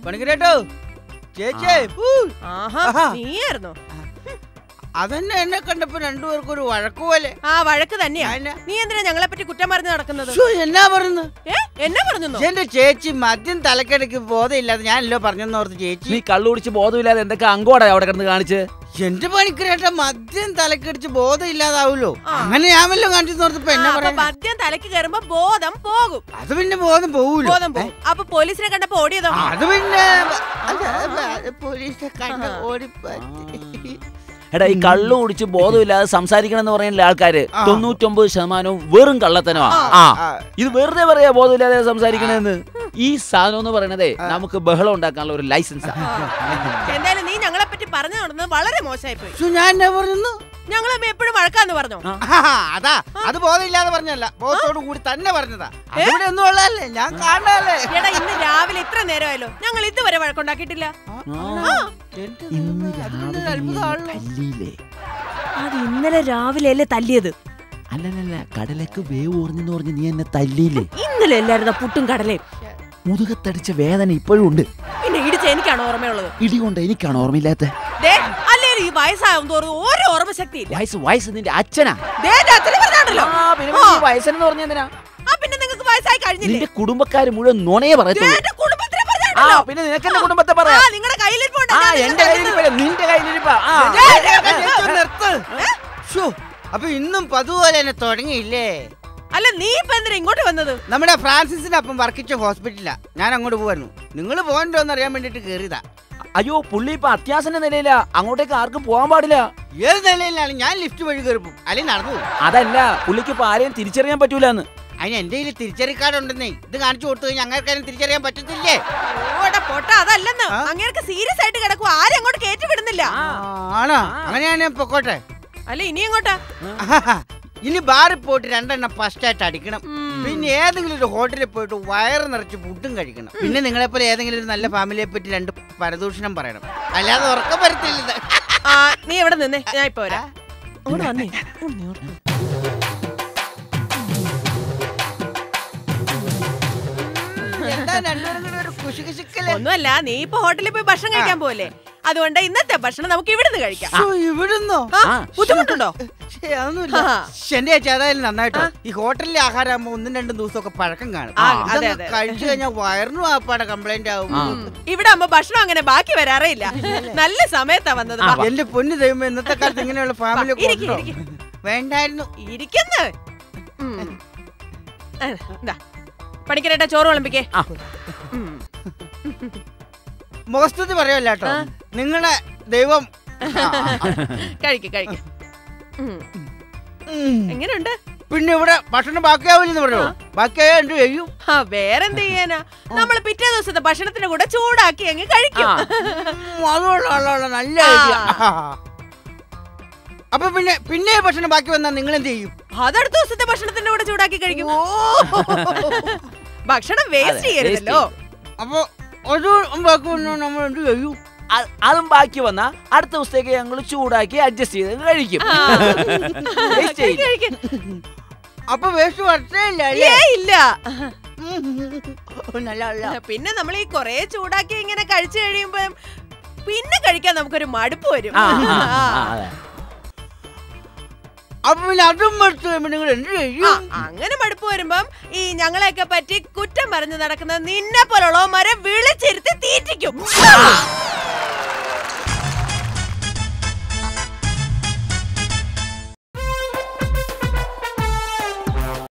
പണിക്കരേട്ടോ ചേച്ചേ ഊ. ആഹാ ആഹാ. നീയായിരുന്നോ അതന്നെ എന്നെ കണ്ടപ്പോ രണ്ടുപേർക്കും ഒരു വഴക്ക് പോലെ ആ വഴക്ക് തന്നെയാ ഞാന് നീ എന്തിനാ ഞങ്ങളെ പറ്റി കുറ്റം പറഞ്ഞു നടക്കുന്നത് ശ്ശോ, എന്നാ പറഞ്ഞു ഏ എന്നെ പറഞ്ഞു എന്റെ ചേച്ചി മദ്യം തലക്കടയ്ക്ക് ബോധമില്ലാതെ ഞാനല്ലോ പറഞ്ഞെന്ന് ഓർത്ത് ചേച്ചി നീ കള്ളുടിച്ച് ബോധമില്ലാതെ എന്തൊക്കെ അങ്കോടാ അവിടെ കിടന്ന് കാണിച്ച് എന്റെ പണിക്കരേട്ട മദ്യം തലക്കടിച്ച് ബോധമില്ലാതാവൂലോ ആ. അങ്ങനെ ഞാൻ വല്ലോ കാണിച്ചു ഓർത്തപ്പോ എന്നാ പറയാ മദ്യം തലക്ക് കയറുമ്പോ ബോധം പോകും അത് പിന്നെ ബോധം പോവൂലോ ബോധം പോകും അപ്പൊ പോലീസിനെ കണ്ടപ്പോ ഓടിയതോ അത് പിന്നെ അത് അത് പോലീസിനെ കണ്ട് ഓടിപ്പറ്റി എടാ ഈ കള്ളു കുടിച്ച് ബോധമില്ലാതെ സംസാരിക്കണം എന്ന് പറയുന്ന ആൾക്കാര് ആ. തൊണ്ണൂറ്റൊമ്പത് ശതമാനവും വെറും കള്ളത്തനമാ ആ ആ. ഇത് വെറുതെ പറയാ ബോധമില്ലാതെ സംസാരിക്കണെന്ന് ഈ സാധനം എന്ന് പറയണതേ നമുക്ക് ബഹളം ഉണ്ടാക്കാനുള്ള ഒരു ലൈസൻസാ എന്തായാലും നീ ഞങ്ങളെ പറ്റി പറഞ്ഞു നടന്നത് വളരെ മോശമായി പോയി ശ്ശോ, ഞാൻ എന്നാ പറഞ്ഞു ഞങ്ങൾ എപ്പോഴും വഴക്കാന്ന് പറഞ്ഞു ആ, അതാ അത് ബോധമില്ലാതെ പറഞ്ഞല്ല ബോധത്തോടു കൂടി തന്നെ പറഞ്ഞതാ അതിവിടെ ഒന്നും ഉള്ളതല്ലേ ഞാൻ കാണാല്ലേ എടാ ഇന്ന് രാവിലെ ഇത്ര നേരമായല്ലോ ഞങ്ങൾ ഇതുവരെ വഴക്കുണ്ടാക്കിയിട്ടില്ല എന്റെ ഇന്ന് ദൈവമേ, അത് പിന്നെ രാവിലെ ഒരു നീ അത്ഭുതമാണല്ലോ. തല്ലിയില്ലേ അത് ഇന്നലെ രാവിലെ അല്ലേ തല്ലിയത് അല്ലല്ല കടലക്ക് വേവ് ഓർഞ്ഞെന്ന് പറഞ്ഞ് നീ എന്നെ തല്ലിയില്ലേ ഇന്നലെ എല്ലായിരുന്നു പുട്ടും കടലയും മുതുകത്തടിച്ച വേദന ഇപ്പോഴും ഉണ്ട് പിന്നെ ഇടിച്ച എനിക്കാണ് ഓർമ്മയുള്ളത് ഇടികൊണ്ട് എനിക്കാണ് ഓർമ്മയില്ലാത്ത ദേ, അല്ലേലും ഈ വയസ്സാവും തോറും ഓരോ ഓർമ്മശക്തി ഇല്ല വയസ്സ് വയസ്സ് നിന്റെ അച്ഛനാ ദേ, എന്റെ അച്ഛനെ പറഞ്ഞാണല്ലോ വയസ്സെന്ന് പറഞ്ഞെന്തിനാ ആ പിന്നെ നിങ്ങൾക്ക് വയസ്സായി കഴിഞ്ഞില്ലേ നിന്റെ കുടുംബക്കാര് മുഴുവൻ നുണയെ ദേ, പറയത്തുള്ളൂ എന്റെ കുടുംബത്തിനെ ആ പറഞ്ഞാണല്ലോ പിന്നെ നിനക്ക് എന്റെ കുടുംബത്തെ ആ പറയാം നിങ്ങളുടെ കയ്യിലിരിപ്പുണ്ട് ആ ഞാൻ എന്റെ നിങ്ങൾക്ക് കയ്യിലിരിപ്പല്ല നിന്റെ കയ്യിലിരിപ്പാ ആ ദേ, ദേ, ദേ, ചേച്ചി ഒന്ന് നിർത്ത്. ശ്ശോ, അപ്പൊ ഇന്നും പതുപോലെ തന്നെ തുടങ്ങിയില്ലേ അല്ല നീ ഇപ്പൊ എന്തിനാ ഇങ്ങോട്ട് വന്നത് നമ്മുടെ ഫ്രാൻസിസിന്റെ അപ്പം വർക്കിച്ച ഹോസ്പിറ്റലാ ഞാൻ അങ്ങോട്ട് പോവായിരുന്നു നിങ്ങൾ പോകണ്ടോ എന്ന് അറിയാൻ വേണ്ടിട്ട് കേറിയതാ അയ്യോ പുള്ളി ഇപ്പൊ അത്യാസന്റെ നിലയിലാ അങ്ങോട്ടേക്ക് ആർക്കും പോകാൻ പാടില്ല ഏത് നിലയിലാണ് ഞാൻ ലിഫ്റ്റ് വഴി കയറി പോകും അല്ലെങ്കിൽ നടന്നു പോകും അതല്ല പുള്ളിക്ക് ഇപ്പൊ ആരെയും തിരിച്ചറിയാൻ പറ്റൂലെന്ന് അതിന് എന്റെ കയ്യിൽ തിരിച്ചറി കാർഡ് ഉണ്ടെന്നേ ഇത് കാണിച്ചു കൊടുത്തു കഴിഞ്ഞാൽ അങ്ങേർക്കാരും തിരിച്ചറിയാൻ പറ്റത്തില്ലേ ഓടെ പൊട്ട അതല്ലെന്ന് ആ? അങ്ങേർക്ക് സീരിയസ് ആയിട്ട് കിടക്കും ആരും അങ്ങോട്ട് കയറ്റി വിടുന്നില്ല ആണോ അങ്ങനെയാണ് ഞാൻ പൊക്കോട്ടെ അല്ല ഇനി എങ്ങോട്ടാ ആഹാ. ഇനി ബാറിൽ പോയിട്ട് രണ്ടെണ്ണം ഫസ്റ്റ് ആയിട്ട് അടിക്കണം ഉം. പിന്നെ ഏതെങ്കിലും ഒരു ഹോട്ടലിൽ പോയിട്ട് വയറ് നിറച്ച് ഫുഡും കഴിക്കണം പിന്നെ നിങ്ങളെ പോലെ ഏതെങ്കിലും ഒരു നല്ല ഫാമിലിയെ പറ്റി രണ്ട് പരദൂഷണം പറയണം അല്ലാതെ ഉറക്കം വരത്തില്ല ഇത്. ആ നീ എവിടെ നിന്നേ ഞാൻ ഇപ്പൊ വരാം അങ്ങോട്ട് വന്നേ ഒന്ന് ഇങ്ങോട്ട്. എന്താ രണ്ടുപേരും കൂടി ഒരു കുശുകുശുക്കല്? ഒന്നുമല്ല നീ ഇപ്പൊ ഹോട്ടലിൽ പോയി ഭക്ഷണം കഴിക്കാൻ പോലെ അതുകൊണ്ട് ഇന്നത്തെ ഭക്ഷണം നമുക്ക് ഇവിടുന്ന് കഴിക്കാം ശ്ശോ, ഇവിടുന്നോ ആ, ആ. ബുദ്ധിമുട്ടുണ്ടോ ശ്ശേ, അതൊന്നുമില്ല ആ. ശ്ശെ, എന്റെ ചേച്ചി അതായാലും നന്നായിട്ടോ ഈ ഹോട്ടലിലെ ആഹാരം ആകുമ്പോ ഒന്നും രണ്ടും ദിവസമൊക്കെ പഴക്കം കാണും ആ, ഇതൊന്ന് അതെ, അതെ. കഴിച്ചു കഴിഞ്ഞാൽ വയറിനും ആപ്പാടെ കംപ്ലൈന്റ് ആവും ആ. ഉം. ഇവിടെ ആകുമ്പോ ഭക്ഷണം അങ്ങനെ ബാക്കി വരാറേ ഇല്ല നല്ല സമയത്താ വന്നത് വാ. എന്റെ പൊന്നു ദൈവം ഇന്നത്തെ കാലത്ത് ഇങ്ങനെയുള്ള ഫാമിലി വാ, ഇരിക്ക്, ഇരിക്ക്. വേണ്ടായിരുന്നു ഇരിക്കുന്നു ഉം. ആ, ഇതാ. പണിക്കരേട്ടാ ചോറ് വിളമ്പിക്കേ ആ. ഉം. മുഖസ്തുതി പറയല്ല കേട്ടോ ആ. നിങ്ങളുടെ ദൈവം കഴിക്ക് കഴിക്ക് ഉം. ഉം. എങ്ങനെയുണ്ട് പിന്നെ ഇവിടെ ഭക്ഷണം ബാക്കിയാവില്ലെന്ന് പറയോ ബാക്കിയായ എന്ത് ചെയ്യും ആ വേറെന്ത് ചെയ്യാനാ നമ്മള് പിറ്റേ ദിവസത്തെ ഭക്ഷണത്തിന്റെ കൂടെ ചൂടാക്കി അങ്ങ് കഴിക്കും ആ. ഉം, അതുകൊള്ള അതുകൊള്ള, നല്ല ആ. idea. അപ്പൊ പിന്നെ പിന്നെ ഭക്ഷണം ബാക്കി വന്നാൽ നിങ്ങൾ എന്ത് ചെയ്യും അതടുത്ത ദിവസത്തെ ഭക്ഷണത്തിന്റെ കൂടെ ചൂടാക്കി കഴിക്കും ഭക്ഷണം വേസ്റ്റ് അതെ, ചെയ്യരുതല്ലോ അപ്പൊ ഒരു ബാക്കി വന്നാൽ നമ്മൾ എന്ത് ചെയ്യും അ- അതും ബാക്കി വന്നാ അടുത്ത ദിവസത്തേക്ക് ഞങ്ങൾ ചൂടാക്കി അഡ്ജസ്റ്റ് ചെയ്ത് കഴിക്കും ആ. Waste ചെയ്യില്ല. കഴിക്ക്, കഴിക്ക്. അപ്പൊ വേസ്റ്റ് വർഷമില്ല ഏ ഇല്ല നല്ല നല്ല പിന്നെ നമ്മൾ ഈ കൊറേ ചൂടാക്കി ഇങ്ങനെ കഴിച്ചു കഴിയുമ്പോ പിന്നെ കഴിക്കാൻ നമുക്കൊരു മടുപ്പ് വരും ആ, ആ, ആ. ആ, അതെ. അപ്പൊ പിന്നെ അതും എടുത്ത് കഴിയുമ്പോ നിങ്ങൾ എന്ത് ആ, ചെയ്യും അങ്ങനെ മടുപ്പ് വരുമ്പം ഈ ഞങ്ങളെയൊക്കെ പറ്റി കുറ്റം പറഞ്ഞു നടക്കുന്ന നിന്നെ പോലുള്ളവന്മാരെ വിളിച്ചിരുത്തി തീറ്റിക്കും